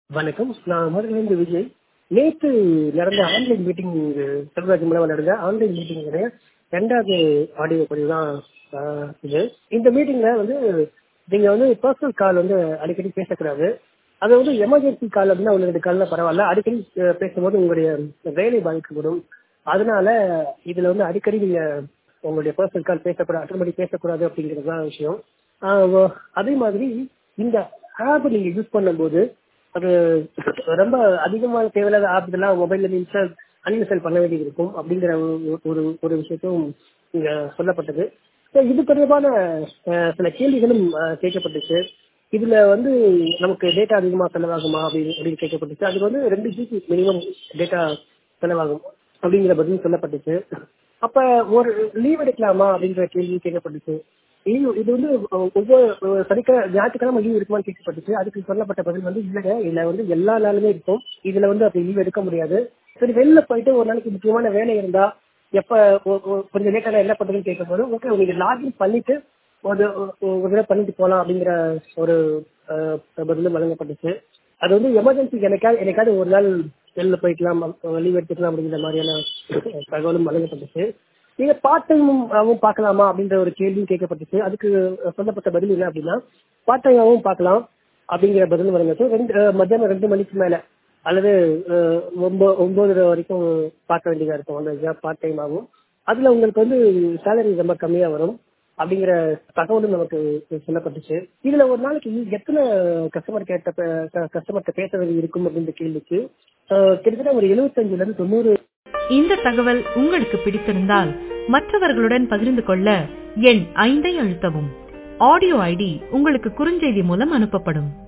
வணக்கம் நான் மதுரையிலிருந்து விஜய் நேற்று நடந்த ஆன்லைன் மீட்டிங் செல்வராஜ் மூலமா நடந்த ஆன்லைன் மீட்டிங்குடைய ரெண்டாவது ஆடியோ பதிவு தான் ஆஹ், இது இந்த மீட்டிங்ல வந்து நீங்க வந்து பர்சனல் கால் வந்து அடிக்கடி பேசக்கூடாது அது வந்து எமர்ஜென்சி கால் அப்படின்னா ஒன்று ரெண்டு கால்ல பரவாயில்ல அடிக்கடி அஹ், பேசும்போது உங்களுடைய வேலை பாதிக்கப்படும் அதனால இதுல வந்து அடிக்கடி நீங்க உங்களுடைய பர்சனல் கால் பேசக்கூடாது அட்டன் பண்ணி பேசக்கூடாது அப்படிங்கிறது தான் விஷயம் ஆஹ், வ- அதே மாதிரி இந்த ஆப் நீங்க யூஸ் பண்ணும்போது அது ரொம்ப அதிகமான தேவையில்லாத ஆப் இதெல்லாம் மொபைல்ல இன்ஸ்டால் அன்இன்ஸ்டால் பண்ண வேண்டியது இருக்கும் அப்படிங்கிற ஒரு- ஒரு ஒரு விஷயத்தும் இங்க சொல்லப்பட்டது So, இது தொடர்பான அஹ், சில கேள்விகளும் அஹ், கேட்கப்பட்டுச்சு இதுல வந்து நமக்கு டேட்டா அதிகமா செலவாகுமா அப்படின்னு அப்படின்னு கேட்கப்பட்டுச்சு அதுக்கு வந்து ரெண்டு ஜிபி மினிமம் டேட்டா செலவாகும் அப்படிங்கிற பதில் சொல்லப்பட்டுச்சு அப்ப ஒரு லீவ் எடுக்கலாமா அப்படிங்கிற கேள்வி கேட்கப்பட்டுச்சு லீவ் இது வந்து அஹ், ஒவ்வொரு சனிக்கிழமை ஞாயிற்றுக்கிழமை லீவ் இருக்குமான்னு கேட்கப்பட்டுச்சு அதுக்கு சொல்லப்பட்ட பதில் வந்து இல்லைங்க இதுல வந்து எல்லா நாளுமே இருக்கும் இதுல வந்து அப்படி லீவ் எடுக்க முடியாது சரி வெளில போயிட்டு ஒரு நாளைக்கு முக்கியமான வேலை இருந்தா எப்ப ஒ- ஒ- கொஞ்சம் லேட்டாக என்ன பண்றதுன்னு கேட்கும்போது ஓகே நீங்க லாகின் பண்ணிட்டு ஒரு ஒரு- ஒரு தடவை பண்ணிட்டு போலாம் அப்படிங்கிற ஒரு அஹ், பதிலும் வழங்கப்பட்டுச்சு அது வந்து எமர்ஜென்சி எனக்காவது எனக்காவது ஒரு நாள் வெளில போய்க்கலாம் லீவ் எடுத்துக்கலாம் அப்படிங்கிற மாதிரியான தகவலும் வழங்கப்பட்டுச்சு நீங்க பார்ட் டைமும் பார்க்கலாமா அப்படின்ற ஒரு கேள்வியும் கேட்கப்பட்டுச்சு அதுக்கு சொல்லப்பட்ட பதில் என்ன அப்படின்னா பார்ட் டைமாவும் பார்க்கலாம் அப்படிங்கிற பதில் வழங்கச்சு ரெண்டு அஹ், மத்தியானம் ரெண்டு மணிக்கு மேல அல்லது அஹ், ஒன்பது ஒன்பது வரைக்கும் பார்க்க வேண்டியதா இருக்கும் அந்த ஜாப் பார்ட் டைம் ஆகும் அதுல உங்களுக்கு வந்து சேலரி ரொம்ப கம்மியா வரும் அப்படிங்கிற தகவலும் நமக்கு சொல்லப்பட்டுச்சு இதுல ஒரு நாளைக்கு எத்தனை கஸ்டமர் கேட்ட கஸ்டமர்கிட்ட பேச வேண்டி இருக்கும் அப்படின்ற கேள்விக்கு அஹ், கிட்டத்தட்ட ஒரு எழுபத்தஞ்சுல இருந்து தொண்ணூறு இந்த தகவல் உங்களுக்கு பிடித்திருந்தால் மற்றவர்களுடன் பகிர்ந்து கொள்ள எண் ஐந்தை அழுத்தவும் ஆடியோ ஐடி உங்களுக்கு குறுஞ்செய்தி மூலம் அனுப்பப்படும்